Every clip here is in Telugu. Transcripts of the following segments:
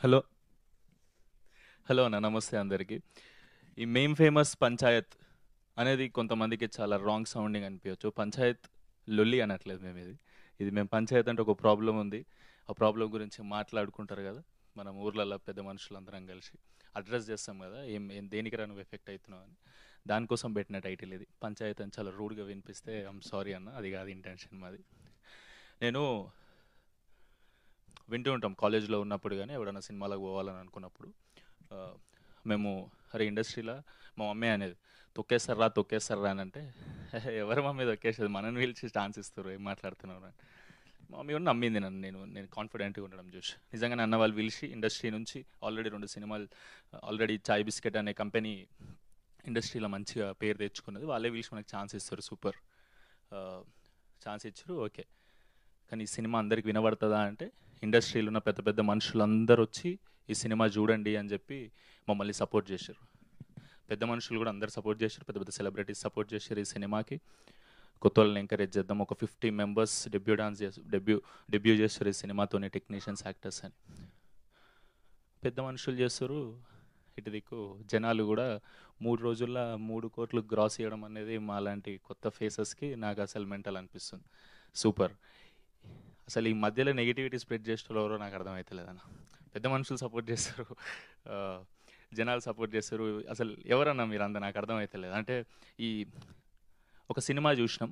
హలో హలో అన్న నమస్తే అందరికీ ఈ మెయిన్ ఫేమస్ పంచాయత్ అనేది కొంతమందికి చాలా రాంగ్ సౌండింగ్ అనిపించవచ్చు పంచాయత్ లొల్లి అనట్లేదు మేము ఇది ఇది మేము పంచాయత్ అంటే ఒక ప్రాబ్లం ఉంది ఆ ప్రాబ్లం గురించి మాట్లాడుకుంటారు కదా మనం ఊర్లలో పెద్ద మనుషులందరం కలిసి అడ్రస్ చేస్తాం కదా ఏం ఏం దేనికి రా నువ్వు ఎఫెక్ట్ అవుతున్నావు అని దానికోసం పెట్టిన టైటిల్ ఇది పంచాయత్ అని చాలా రూడ్గా వినిపిస్తే ఐమ్ సారీ అన్న అది కాదు ఇంటెన్షన్ మాది నేను వింటూ ఉంటాం కాలేజ్లో ఉన్నప్పుడు కానీ ఎవడైనా సినిమాలకు పోవాలని అనుకున్నప్పుడు ఆ, మేము అరే ఇండస్ట్రీలో మా మమ్మీ అనేది తొక్కేస్తారా తొక్కేస్తారా అని అంటే ఎవరు మమ్మీ తొక్కేసేది మనని పిలిచి ఛాన్స్ ఇస్తారు ఏం మాట్లాడుతున్నారు అని మా మమ్మీ కూడా నమ్మింది నన్ను నేను నేను కాన్ఫిడెంట్గా ఉండడం చూసి నిజంగా అన్న వాళ్ళు పిలిచి ఇండస్ట్రీ నుంచి ఆల్రెడీ రెండు సినిమాలు ఆల్రెడీ చాయ్ బిస్కెట్ అనే కంపెనీ ఇండస్ట్రీలో మంచిగా పేరు తెచ్చుకున్నది వాళ్ళే పిలిచి మనకి ఛాన్స్ ఇస్తారు సూపర్ ఛాన్స్ ఇచ్చారు ఓకే కానీ ఈ సినిమా అందరికి వినబడుతుందా అంటే ఇండస్ట్రీలో ఉన్న పెద్ద పెద్ద మనుషులందరూ వచ్చి ఈ సినిమా చూడండి అని చెప్పి మమ్మల్ని సపోర్ట్ చేశారు పెద్ద మనుషులు కూడా అందరు సపోర్ట్ చేశారు పెద్ద పెద్ద సెలబ్రిటీస్ సపోర్ట్ చేశారు ఈ సినిమాకి కొత్త వాళ్ళని ఎంకరేజ్ చేద్దాం ఒక ఫిఫ్టీ మెంబర్స్ డెబ్యూ డాన్స్ చేసి డెబ్యూ డెబ్యూ చేస్తారు ఈ సినిమాతోనే టెక్నీషియన్స్ యాక్టర్స్ అని పెద్ద మనుషులు చేస్తారు ఇటు దిక్కు జనాలు కూడా మూడు రోజుల్లో మూడు కోట్లు గ్రాస్ చేయడం అనేది మా లాంటి కొత్త ఫేసెస్కి నాకు అసలు మెంటల్ అనిపిస్తుంది సూపర్ అసలు ఈ మధ్యలో నెగిటివిటీ స్ప్రెడ్ చేసిన ఎవరో నాకు అర్థమవుతలేదన్న పెద్ద మనుషులు సపోర్ట్ చేస్తారు ఆ, జనాలు సపోర్ట్ చేస్తారు అసలు ఎవరన్నా మీరు అంత నాకు అర్థమవుతలేదు అంటే ఈ ఒక సినిమా చూసినాం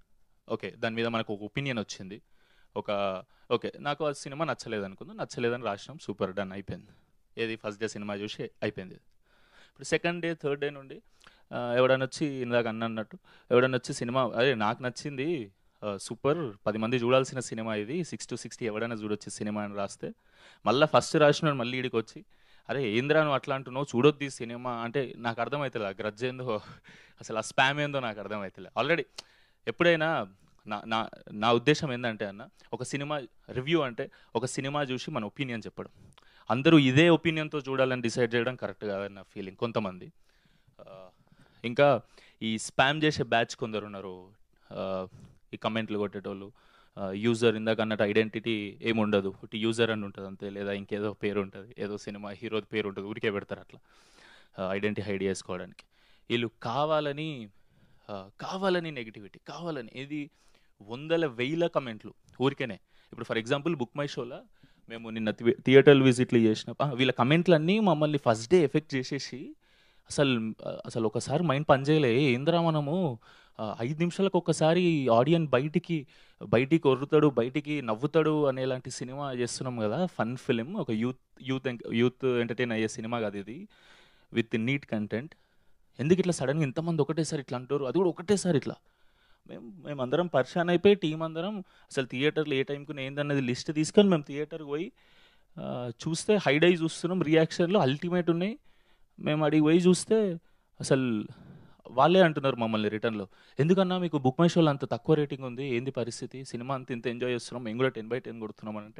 ఓకే దాని మీద మనకు ఒక ఒపీనియన్ వచ్చింది ఒక ఓకే నాకు ఆ సినిమా నచ్చలేదు అనుకుందాం నచ్చలేదని రాసినాం సూపర్ డన్ అయిపోయింది ఏది ఫస్ట్ డే సినిమా చూసి అయిపోయింది ఇప్పుడు సెకండ్ డే థర్డ్ డే నుండి ఆ, ఎవడన్నా వచ్చి ఇందాక అన్న అన్నట్టు ఎవడన్నా వచ్చి సినిమా అదే నాకు నచ్చింది ఆ, సూపర్ పది మంది చూడాల్సిన సినిమా ఇది సిక్స్ టు సిక్స్టీ ఎవడైనా చూడొచ్చు ఈ సినిమా అని రాస్తే మళ్ళీ ఫస్ట్ రాసినాడు మళ్ళీ ఈడికి వచ్చి అరే ఏంద్రా నువ్వు అట్లా అంటున్నావు చూడొద్దు ఈ సినిమా అంటే నాకు అర్థమవుతుంది ఆ గ్రడ్జ్ ఏందో అసలు ఆ స్పామ్ ఏందో నాకు అర్థమవుతుంది ఆల్రెడీ ఎప్పుడైనా నా నా నా ఉద్దేశం ఏంటంటే అన్న ఒక సినిమా రివ్యూ అంటే ఒక సినిమా చూసి మన ఒపీనియన్ చెప్పడం అందరూ ఇదే ఒపీనియన్తో చూడాలని డిసైడ్ చేయడం కరెక్ట్ కాదని నా ఫీలింగ్ కొంతమంది ఆ, ఇంకా ఈ స్పామ్ చేసే బ్యాచ్ కొందరు ఉన్నారు ఆ, ఈ కమెంట్లు కొట్టేటోళ్ళు యూజర్ ఇందాక అన్నట్టు ఐడెంటిటీ ఏముండదు ఒకటి యూజర్ అని ఉంటుంది అంతే లేదా ఇంకేదో పేరు ఉంటుంది ఏదో సినిమా హీరో పేరు ఉంటుంది ఊరికే పెడతారు అట్లా ఐడెంటిటీ హైడ్ చేసుకోవడానికి వీళ్ళు కావాలని ఆ, కావాలని నెగిటివిటీ కావాలని ఇది వందల వేల కమెంట్లు ఊరికేనే ఇప్పుడు ఫర్ ఎగ్జాంపుల్ బుక్ మై షోలో మేము నిన్న థియేటర్ విజిట్లు చేసిన ఆ, వీళ్ళ కమెంట్లన్నీ మమ్మల్ని ఫస్ట్ డే ఎఫెక్ట్ చేసేసి అసలు అసలు ఒకసారి మైండ్ పనిచేయలే ఏంద్రా మనము ఆ, ఐదు నిమిషాలకు ఒకసారి ఆడియన్ బయటికి బయటికి కొరుతాడు బయటికి నవ్వుతాడు అనేలాంటి సినిమా చేస్తున్నాం కదా ఫన్ ఫిలిం ఒక యూత్ యూత్ యూత్ ఎంటర్టైన్ అయ్యే సినిమా కాదు ఇది విత్ నీట్ కంటెంట్ ఎందుకు ఇట్లా సడన్గా ఇంతమంది ఒకటేసారి ఇట్లా అంటారు అది కూడా ఒకటేసారి ఇట్లా మేము మేము అందరం పరిశాన్ అయిపోయి టీం అందరం అసలు థియేటర్లో ఏ టైంకు ఏందన్నది లిస్ట్ తీసుకొని మేము థియేటర్కి పోయి ఆ, చూస్తే హైడ్ అయి చూస్తున్నాం రియాక్షన్లు అల్టిమేట్ ఉన్నాయి మేము అడిగి పోయి చూస్తే అసలు వాళ్ళే అంటున్నారు మమ్మల్ని రిటర్న్లో ఎందుకన్నా మీకు బుక్ మై షోలో అంత తక్కువ రేటింగ్ ఉంది ఏంది పరిస్థితి సినిమా అంత ఇంత ఎంజాయ్ చేస్తున్నాం మేము కూడా టెన్ బై టెన్ కొడుతున్నాం అని అంటే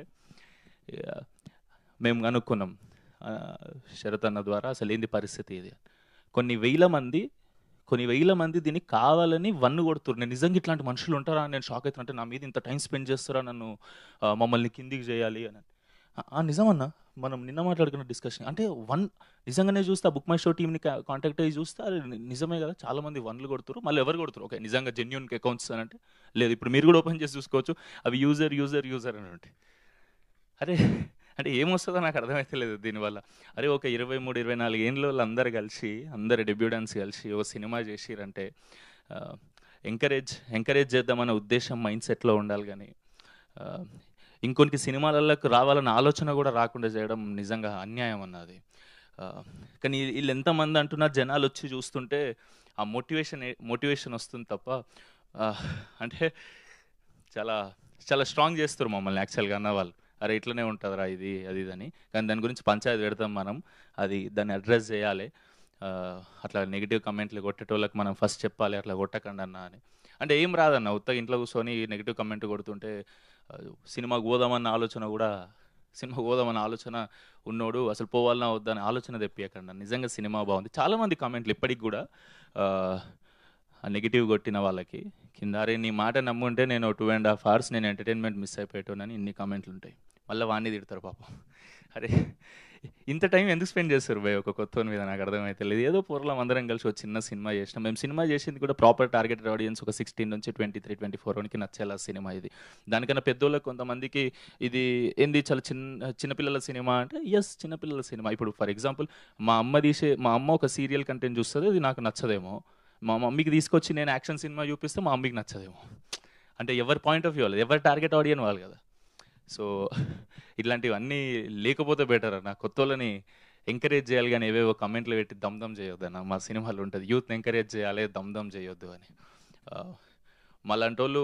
ఇక మేము కనుక్కున్నాం ఆ, శరత్ అన్న ద్వారా అసలు ఏంది పరిస్థితి ఇది కొన్ని వేల మంది కొన్ని వేల మంది దీన్ని కావాలని వన్ను కొడుతున్నారు నేను నిజంగా ఇట్లాంటి మనుషులు ఉంటారా అని నేను షాక్ అవుతున్నా అంటే నా మీద ఇంత టైం స్పెండ్ చేస్తారా నన్ను ఆ, మమ్మల్ని కిందికి చేయాలి అని ఆ, ఆ, నిజమన్నా మనం నిన్న మాట్లాడుకున్న డిస్కషన్ అంటే వన్ నిజంగానే చూస్తే ఆ బుక్ మై షో టీమ్ని కాంటాక్ట్ అయ్యి చూస్తే అది ని- నిజమే కదా చాలా మంది వన్లు కొడుతారు మళ్ళీ ఎవరు కొడుతారు ఓకే నిజంగా జెన్యున్ అకౌంట్స్ అని అంటే లేదు ఇప్పుడు మీరు కూడా ఓపెన్ చేసి చూసుకోవచ్చు అవి యూజర్ యూజర్ యూజర్ అని ఉంటాయి అరే అంటే ఏమొస్తుందో నాకు అర్థమైతలేదు దీనివల్ల అరే ఒక ఇరవై మూడు ఇరవై నాలుగు ఏళ్ళ అందరు కలిసి అందరు డెబ్యూటెన్స్ కలిసి ఓ సినిమా చేసిరంటే ఎంకరేజ్ ఎంకరేజ్ చేద్దామనే ఉద్దేశం మైండ్ సెట్లో ఉండాలి కానీ ఆ, ఇంకొన్ని సినిమాలకు రావాలన్న ఆలోచన కూడా రాకుండా చేయడం నిజంగా అన్యాయం అన్నది ఆ, కానీ వీళ్ళు ఎంతమంది అంటున్నా జనాలు వచ్చి చూస్తుంటే ఆ మోటివేషన్ మోటివేషన్ వస్తుంది తప్ప ఆ, అంటే చాలా చాలా స్ట్రాంగ్ చేస్తారు మమ్మల్ని యాక్చువల్గా అన్న వాళ్ళు అరే ఇట్లనే ఉంటుందిరా ఇది అది ఇది అని కానీ దాని గురించి పంచాయతీ పెడతాం మనం అది దాన్ని అడ్రస్ చేయాలి ఆ, అట్లా నెగిటివ్ కమెంట్లు కొట్టేటోళ్ళకి మనం ఫస్ట్ చెప్పాలి అట్లా కొట్టకండి అన్న అని అంటే ఏం రాదన్న ఉత్తగా ఇంట్లో కూర్చొని నెగిటివ్ కమెంట్ కొడుతుంటే ఆ, సినిమాకు పోదామన్న ఆలోచన కూడా సినిమా పోదామన్న ఆలోచన ఉన్నోడు అసలు పోవాలన్నా వద్దన్న ఆలోచన తెప్పియకండి నిజంగా సినిమా బాగుంది చాలామంది కమెంట్లు ఇప్పటికి కూడా ఆ నెగిటివ్ కొట్టిన వాళ్ళకి కింద అరే నీ మాట నమ్ముంటే నేను టూ అండ్ హాఫ్ అవర్స్ నేను ఎంటర్టైన్మెంట్ మిస్ అయిపోయానని ఇన్ని కామెంట్లు ఉంటాయి మళ్ళీ వాడిని తిడతారు పాపం అరే ఇంత టైం ఎందుకు స్పెండ్ చేస్తారు భయ్ ఒక కొత్త మీద నాకు అర్థమైతే లేదు ఏదో పూర్వం అందరం కలిసి ఒక చిన్న సినిమా చేసినాం మేము సినిమా చేసింది కూడా ప్రాపర్ టార్గెటెడ్ ఆడియన్స్ ఒక సిక్స్టీన్ నుంచి ట్వంటీ త్రీ ట్వంటీ ఫోర్ వరకు నచ్చేలా సినిమా ఇది దానికన్నా పెద్దోళ్ళకి కొంతమందికి ఇది ఏంది చాలా చిన్న చిన్నపిల్లల సినిమా అంటే ఎస్ చిన్నపిల్లల సినిమా ఇప్పుడు ఫర్ ఎగ్జాంపుల్ మా అమ్మ తీసే మా అమ్మ ఒక సీరియల్ కంటెంట్ చూస్తుంది అది నాకు నచ్చదేమో మా మమ్మీకి తీసుకొచ్చి నేను యాక్షన్ సినిమా చూపిస్తే మా అమ్మకి నచ్చదేమో అంటే ఎవరి పాయింట్ ఆఫ్ వ్యూ వాళ్ళు ఎవరి టార్గెట్ ఆడియన్ వాళ్ళు కదా సో ఇట్లాంటివన్నీ లేకపోతే బెటర్ అన్న కొత్త వాళ్ళని ఎంకరేజ్ చేయాలి కానీ ఏవేవో కమెంట్లు పెట్టి దమ్ దమ్ చేయొద్దు అన్న మా సినిమాలో ఉంటుంది యూత్ని ఎంకరేజ్ చేయాలి దమ్ దమ్ చేయొద్దు అని మళ్ళంటి వాళ్ళు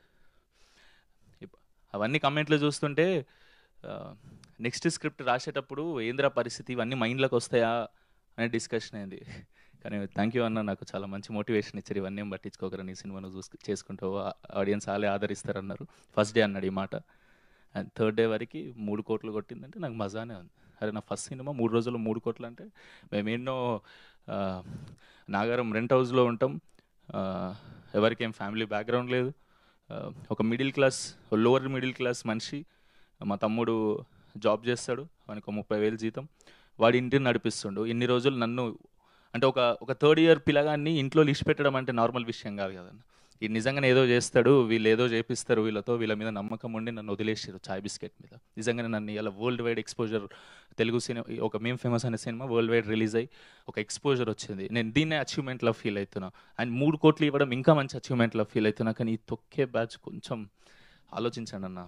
ఇప్- అవన్నీ కమెంట్లు చూస్తుంటే నెక్స్ట్ స్క్రిప్ట్ రాసేటప్పుడు ఏంద్రా పరిస్థితి ఇవన్నీ మైండ్లోకి వస్తాయా అనే డిస్కషన్ అయింది కానీ థ్యాంక్ యూ అన్న నాకు చాలా మంచి మోటివేషన్ ఇచ్చారు ఇవన్నీ ఏం పట్టించుకోకరా నీ సినిమాను చూసు చేసుకుంటావు ఆడియన్స్ వాళ్ళే ఆదరిస్తారన్నారు ఫస్ట్ డే అన్నాడు ఈ మాట అండ్ థర్డ్ డే వరకు మూడు కోట్లు కొట్టిందంటే నాకు మజానే ఉంది అరే నా ఫస్ట్ సినిమా మూడు రోజుల్లో మూడు కోట్లు అంటే మేము ఎన్నో ఆ, నాగారం రెంట్ హౌస్లో ఉంటాం ఆ, ఎవరికేం ఫ్యామిలీ బ్యాక్గ్రౌండ్ లేదు ఆ, ఒక middle class lower middle class మనిషి మా తమ్ముడు జాబ్ చేస్తాడు వానికి ఒక ముప్పై వేలు జీతం వాడి ఇంటిని నడిపిస్తుండు ఇన్ని రోజులు నన్ను అంటే ఒక ఒక థర్డ్ ఇయర్ పిల్లగాన్ని ఇంట్లో లిస్ట్ పెట్టడం అంటే నార్మల్ విషయం కాదు కదన్న ఇది నిజంగానే ఏదో చేస్తాడు వీళ్ళు ఏదో చేపిస్తారు వీళ్ళతో వీళ్ళ మీద నమ్మకం ఉండి నన్ను వదిలేసారు చాయ్ బిస్కెట్ మీద నిజంగానే నన్ను ఇలా world wide exposure Telugu cinema ఒక మేం ఫేమస్ అనే సినిమా వరల్డ్ వైడ్ రిలీజ్ అయ్యి ఒక ఎక్స్పోజర్ వచ్చింది నేను దీన్నే అచీవ్మెంట్లో ఫీల్ అవుతున్నా అండ్ మూడు కోట్లు ఇవ్వడం ఇంకా మంచి అచీవ్మెంట్లో ఫీల్ అవుతున్నా కానీ ఈ తొక్కే బ్యాచ్ కొంచెం ఆలోచించండి అన్న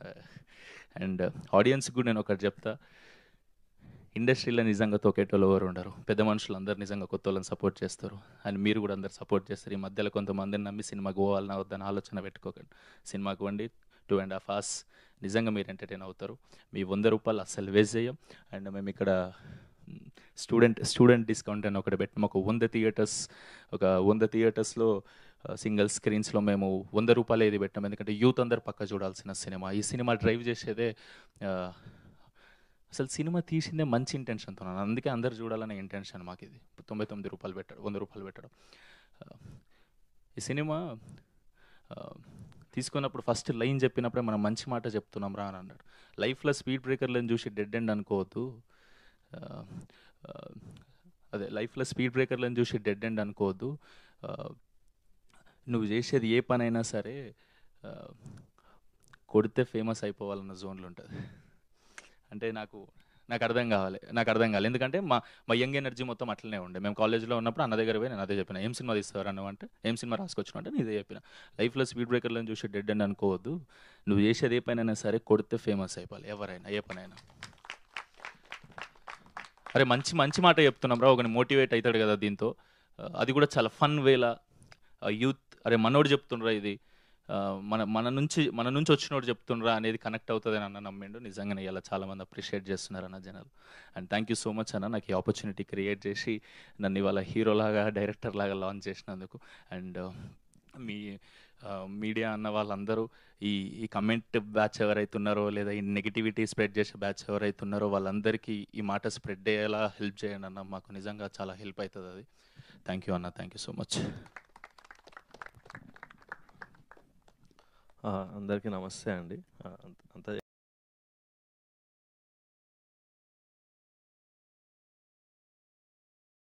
అండ్ ఆడియన్స్కి కూడా నేను ఒకటి చెప్తా ఇండస్ట్రీలో నిజంగా తొక్కేటోళ్ళు ఎవరు ఉండరు పెద్ద మనుషులు అందరు నిజంగా కొత్త వాళ్ళని సపోర్ట్ చేస్తారు అండ్ మీరు కూడా అందరు సపోర్ట్ చేస్తారు ఈ మధ్యలో కొంతమందిని నమ్మి సినిమాకి పోవాలన్నా వద్దని ఆలోచన పెట్టుకోకండి సినిమాకి వండి టూ అండ్ హాఫ్ అవర్స్ నిజంగా మీరు ఎంటర్టైన్ అవుతారు మీ వంద రూపాయలు అస్సలు వేస్ట్ చేయం అండ్ మేము ఇక్కడ స్టూడెంట్ స్టూడెంట్ డిస్కౌంట్ అని ఒకటి పెట్టినాం ఒక వంద థియేటర్స్ ఒక వంద థియేటర్స్లో సింగిల్ స్క్రీన్స్లో మేము వంద రూపాయలు ఏది పెట్టాం ఎందుకంటే యూత్ అందరు పక్క చూడాల్సిన సినిమా ఈ సినిమా డ్రైవ్ చేసేదే ఆ, అసలు సినిమా తీసిందే మంచి ఇంటెన్షన్తో అందుకే అందరు చూడాలనే ఇంటెన్షన్ మాకు ఇది తొంభై తొమ్మిది రూపాయలు పెట్టడం వంద రూపాయలు పెట్టడం ఆ, ఈ సినిమా ఆ, తీసుకున్నప్పుడు ఫస్ట్ లైన్ చెప్పినప్పుడే మనం మంచి మాట చెప్తున్నాం రా అని అన్నాడు లైఫ్లో స్పీడ్ బ్రేకర్లను చూసి డెడ్ ఎండ్ అనుకోవద్దు ఆ, ఆ, అదే లైఫ్లో స్పీడ్ బ్రేకర్లను చూసి డెడ్ ఎండ్ అనుకోవద్దు ఆ, నువ్వు చేసేది ఏ పనైనా సరే ఆ, కొడితే ఫేమస్ అయిపోవాలన్న జోన్లు ఉంటుంది అంటే నాకు నాకు అర్థం కావాలి నాకు అర్థం కావాలి ఎందుకంటే మా మా యంగ్ ఎనర్జీ మొత్తం అట్లనే ఉండే మేము కాలేజ్లో ఉన్నప్పుడు అన్న దగ్గర పోయి నేను అదే చెప్పిన ఏం సినిమా తీస్తారు అన్న అంటే ఏం సినిమా రాసుకొచ్చిన అంటే నేను ఇదే చెప్పిన లైఫ్లో స్పీడ్ బ్రేకర్లను చూసి డెడ్ అని అనుకోవద్దు నువ్వు చేసేది ఏ పనైనా సరే కొడితే ఫేమస్ అయిపోవాలి ఎవరైనా ఏ పనైనా అరే మంచి మంచి మాట చెప్తున్నాం రా ఒకని మోటివేట్ అవుతాడు కదా దీంతో ఆ, అది కూడా చాలా ఫన్ వేలా యూత్ అరే మనోడు చెప్తుండ్రా ఇది ఆ, మన మన నుంచి మన నుంచి వచ్చినోడు చెప్తుండ్రా అనేది కనెక్ట్ అవుతుంది అన్న నమ్మిండు నిజంగానే ఇలా చాలా మంది అప్రిషియేట్ చేస్తున్నారు అన్న జనాలు and thank you so much అన్న నాకు ఈ ఆపర్చునిటీ క్రియేట్ చేసి నన్ను ఇవాళ హీరోలాగా డైరెక్టర్ లాగా లాంచ్ చేసినందుకు అండ్ మీ మీడియా అన్న వాళ్ళందరూ ఈ ఈ కమెంట్ బ్యాచ్ ఎవరైతే ఉన్నారో లేదా ఈ నెగిటివిటీ స్ప్రెడ్ చేసే బ్యాచ్ ఎవరైతే ఉన్నారో వాళ్ళందరికీ ఈ మాట స్ప్రెడ్ అయ్యేలా హెల్ప్ చేయండి అన్న మాకు నిజంగా చాలా హెల్ప్ అవుతుంది అది థ్యాంక్ యూ అన్న థ్యాంక్ యూ సో మచ్ ఆ, అందరికీ నమస్తే అండి ఆ, అంత- అంతా